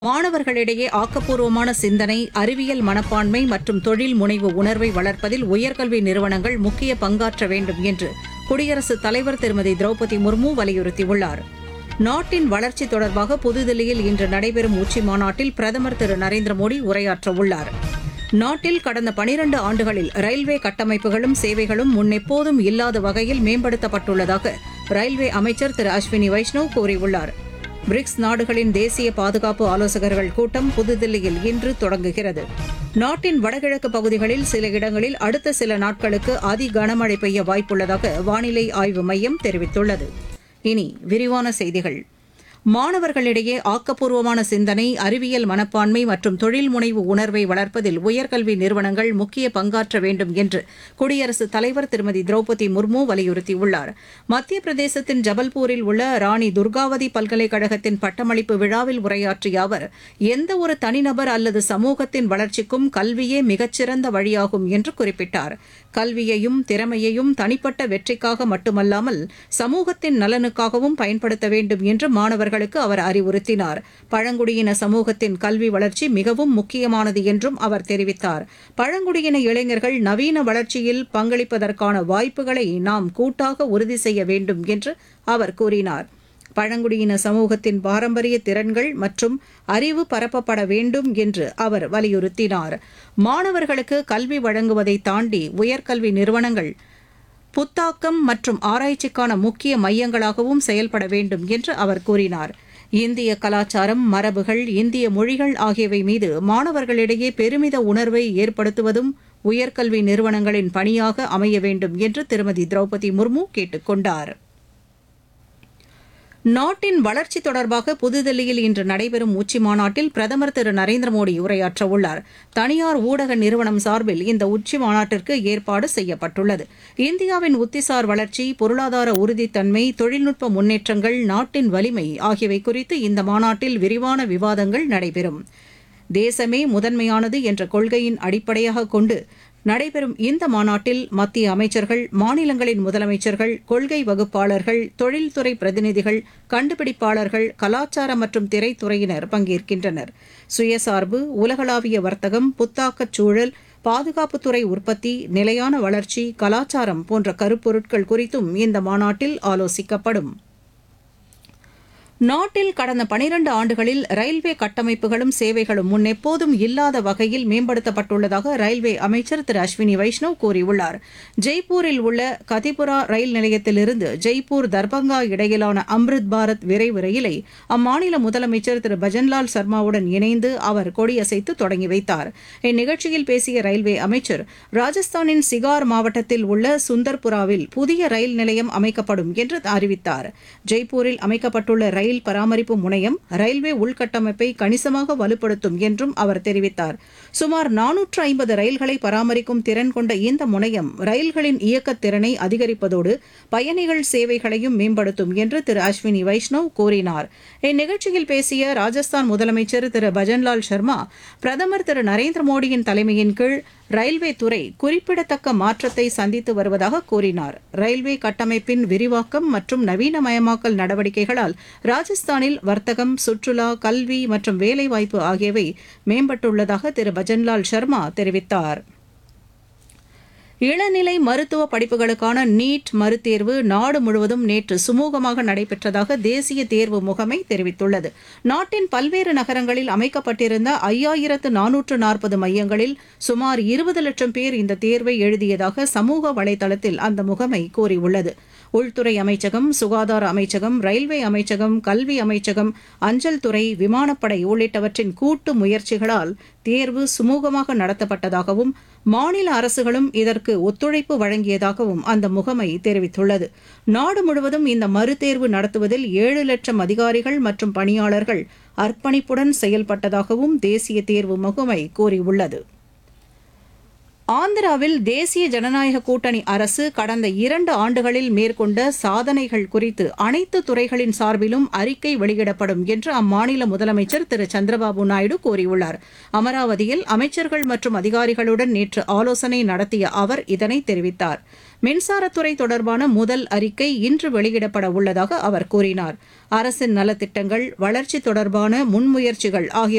மாணவர்களிடையே ஆக்கப்பூர்வமான சிந்தனை அறிவியல் மனப்பான்மை மற்றும் தொழில் முனைவு உணர்வை வளர்ப்பதில் உயர்கல்வி நிறுவனங்கள் முக்கிய பங்காற்ற வேண்டும் என்று குடியரசுத் தலைவர் திருமதி திரௌபதி முர்மு வலியுறுத்தியுள்ளார் நாட்டின் வளர்ச்சி தொடர்பாக புதுதில்லியில் இன்று நடைபெறும் உச்சி மாநாட்டில் பிரதமர் திரு நரேந்திர மோடி உரையாற்றவுள்ளார் நாட்டில் கடந்த பனிரண்டு ஆண்டுகளில் ரயில்வே கட்டமைப்புகளும் சேவைகளும் முன்னெப்போதும் இல்லாத வகையில் மேம்படுத்தப்பட்டுள்ளதாக ரயில்வே அமைச்சர் திரு அஸ்வினி வைஷ்ணவ் கூறியுள்ளார் பிரிக்ஸ் நாடுகளின் தேசிய பாதுகாப்பு ஆலோசகர்கள் கூட்டம் புதுதில்லியில் இன்று தொடங்குகிறது நாட்டின் வடகிழக்கு பகுதிகளில் சில இடங்களில் அடுத்த சில நாட்களுக்கு அதி கனமழை பெய்ய வாய்ப்புள்ளதாக வானிலை ஆய்வு மையம் தெரிவித்துள்ளது இனி விரிவான செய்திகள் மாணவர்களிடையே ஆக்கப்பூர்வமான சிந்தனை அறிவியல் மனப்பான்மை மற்றும் தொழில் முனைவு உணர்வை வளர்ப்பதில் உயர்கல்வி நிறுவனங்கள் முக்கிய பங்காற்ற வேண்டும் என்று குடியரசுத் தலைவர் திருமதி திரௌபதி முர்மு வலியுறுத்தியுள்ளார் மத்திய பிரதேசத்தின் ஜபல்பூரில் உள்ள ராணி துர்காவதி பல்கலைக்கழகத்தின் பட்டமளிப்பு விழாவில் உரையாற்றிய அவர் எந்த ஒரு தனிநபர் அல்லது சமூகத்தின் வளர்ச்சிக்கும் கல்வியே மிகச்சிறந்த வழியாகும் என்று குறிப்பிட்டார் கல்வியையும் திறமையையும் தனிப்பட்ட வெற்றிக்காக மட்டுமல்லாமல் சமூகத்தின் நலனுக்காகவும் பயன்படுத்த வேண்டும் என்று மாணவர்களுக்கு அவர் அறிவுறுத்தினார் பழங்குடியின சமூகத்தின் கல்வி வளர்ச்சி மிகவும் முக்கியமானது என்றும் அவர் தெரிவித்தார் பழங்குடியின இளைஞர்கள் நவீன வளர்ச்சியில் பங்களிப்பதற்கான வாய்ப்புகளை நாம் கூட்டாக உறுதி செய்ய வேண்டும் என்று அவர் கூறினார் பழங்குடியின சமூகத்தின் பாரம்பரிய திறன்கள் மற்றும் அறிவு பரப்பப்பட வேண்டும் என்று அவர் வலியுறுத்தினார் மாணவர்களுக்கு கல்வி வழங்குவதை தாண்டி உயர்கல்வி நிறுவனங்கள் புத்தாக்கம் மற்றும் ஆராய்ச்சிக்கான முக்கிய மையங்களாகவும் செயல்பட வேண்டும் என்று அவர் கூறினார் இந்திய கலாச்சாரம் மரபுகள் இந்திய மொழிகள் ஆகியவை மீது மாணவர்களிடையே பெருமித உணர்வை ஏற்படுத்துவதும் உயர்கல்வி நிறுவனங்களின் பணியாக அமைய வேண்டும் என்று திருமதி திரௌபதி முர்மு கேட்டுக் கொண்டார் நாட்டின் வளர்ச்சி தொடர்பாக புதுதில்லியில் இன்று நடைபெறும் உச்சி மாநாட்டில் பிரதமர் திரு நரேந்திர மோடி உரையாற்றவுள்ளார் தனியார் ஊடக நிறுவனம் சார்பில் இந்த உச்சி மாநாட்டிற்கு ஏற்பாடு செய்யப்பட்டுள்ளது இந்தியாவின் உத்திசார் வளர்ச்சி பொருளாதார உறுதித்தன்மை தொழில்நுட்ப முன்னேற்றங்கள் நாட்டின் வலிமை ஆகியவை குறித்து இந்த மாநாட்டில் விரிவான விவாதங்கள் நடைபெறும் தேசமே முதன்மையானது என்ற கொள்கையின் அடிப்படையாக கொண்டு நடைபெறும் இந்த மாநாட்டில் மத்திய அமைச்சர்கள் மாநிலங்களின் முதலமைச்சர்கள் கொள்கை வகுப்பாளர்கள் தொழில்துறை பிரதிநிதிகள் கண்டுபிடிப்பாளர்கள் கலாச்சார மற்றும் திரைத்துறையினர் பங்கேற்கின்றனர் சுயசார்பு உலகளாவிய வர்த்தகம் புத்தாக்கச் சூழல் பாதுகாப்புத்துறை உற்பத்தி நிலையான வளர்ச்சி கலாச்சாரம் போன்ற கருப்பொருட்கள் குறித்தும் இந்த மாநாட்டில் ஆலோசிக்கப்படும் நாட்டில் கடந்த பனிரண்டு ஆண்டுகளில் ரயில்வே கட்டமைப்புகளும் சேவைகளும் முன்னெப்போதும் இல்லாத வகையில் மேம்படுத்தப்பட்டுள்ளதாக ரயில்வே அமைச்சர் திரு அஸ்வினி வைஷ்ணவ் கூறியுள்ளார் ஜெய்ப்பூரில் உள்ள கதிபுரா ரயில் நிலையத்திலிருந்து ஜெய்ப்பூர் தர்பங்கா இடையிலான அம்ரித் பாரத் விரைவு ரயிலை அம்மாநில முதலமைச்சர் திரு பஜன்லால் சர்மாவுடன் இணைந்து அவர் கொடியசைத்து தொடங்கி வைத்தார் இந்நிகழ்ச்சியில் பேசிய ரயில்வே அமைச்சர் ராஜஸ்தானின் சிகார் மாவட்டத்தில் உள்ள சுந்தர்புராவில் புதிய ரயில் நிலையம் அமைக்கப்படும் என்று அறிவித்தார் ஜெய்ப்பூரில் அமைக்கப்பட்டுள்ள ரயில் ரயில் பராமரிப்பு முனையம் ரயில்வே உள்கட்டமைப்பை கணிசமாக வலுப்படுத்தும் என்றும் அவர் தெரிவித்தார் சுமார் நானூற்று ஐம்பது ரயில்களை பராமரிக்கும் திறன் கொண்ட இந்த முனையம் ரயில்களின் இயக்கத் திறனை அதிகரிப்பதோடு பயணிகள் சேவைகளையும் மேம்படுத்தும் என்று திரு அஸ்வினி வைஷ்ணவ் கூறினார் இந்நிகழ்ச்சியில் பேசிய ராஜஸ்தான் முதலமைச்சர் திரு பஜன்லால் சர்மா பிரதமர் திரு நரேந்திர மோடியின் தலைமையின் கீழ் ரயில்வே துறை குறிப்பிடத்தக்க மாற்றத்தை சந்தித்து வருவதாக கூறினார் ரயில்வே கட்டமைப்பின் விரிவாக்கம் மற்றும் நவீனமயமாக்கல் நடவடிக்கைகளால் ராஜஸ்தானில் வர்த்தகம் சுற்றுலா கல்வி மற்றும் வேலைவாய்ப்பு ஆகியவை மேம்பட்டுள்ளதாக திரு பஜன்லால் சர்மா தெரிவித்தார் இளநிலை மருத்துவ படிப்புகளுக்கான நீட் மறுதேர்வு நாடு முழுவதும் நேற்று சுமூகமாக நடைபெற்றதாக தேசிய தேர்வு முகமை தெரிவித்துள்ளது நாட்டின் பல்வேறு நகரங்களில் அமைக்கப்பட்டிருந்த ஐயாயிரத்து நானூற்று நாற்பது மையங்களில் சுமார் இருபது லட்சம் பேர் இந்த தேர்வை எழுதியதாக சமூக வலைதளத்தில் அந்த முகமை கூறியுள்ளது உள்துறை அமைச்சகம் சுகாதார அமைச்சகம் ரயில்வே அமைச்சகம் கல்வி அமைச்சகம் அஞ்சல் துறை விமானப்படை உள்ளிட்டவற்றின் கூட்டு முயற்சிகளால் தேர்வு சுமூகமாக நடத்தப்பட்டதாகவும் மாநில அரசுகளும் இதற்கு ஒத்துழைப்பு வழங்கியதாகவும் அந்த முகமை தெரிவித்துள்ளது நாடு முழுவதும் இந்த மறுதேர்வு நடத்துவதில் ஏழு லட்சம் அதிகாரிகள் மற்றும் பணியாளர்கள் அர்ப்பணிப்புடன் செயல்பட்டதாகவும் தேசிய தேர்வு முகமை கூறியுள்ளது ஆந்திராவில் தேசிய ஜனநாயக கூட்டணி அரசு கடந்த இரண்டு ஆண்டுகளில் மேற்கொண்ட சாதனைகள் குறித்து அனைத்து துறைகளின் சார்பிலும் அறிக்கை வெளியிடப்படும் என்று அம்மாநில முதலமைச்சர் திரு சந்திரபாபு நாயுடு கூறியுள்ளார் அமராவதியில் அமைச்சர்கள் மற்றும் அதிகாரிகளுடன் நேற்று ஆலோசனை நடத்திய அவர் இதனை தெரிவித்தார் மின்சாரத்துறை தொடர்பான முதல் அறிக்கை இன்று வெளியிடப்பட உள்ளதாக அவர் கூறினார் அரசின் நலத்திட்டங்கள் வளர்ச்சி தொடர்பான முன்முயற்சிகள் ஆகிய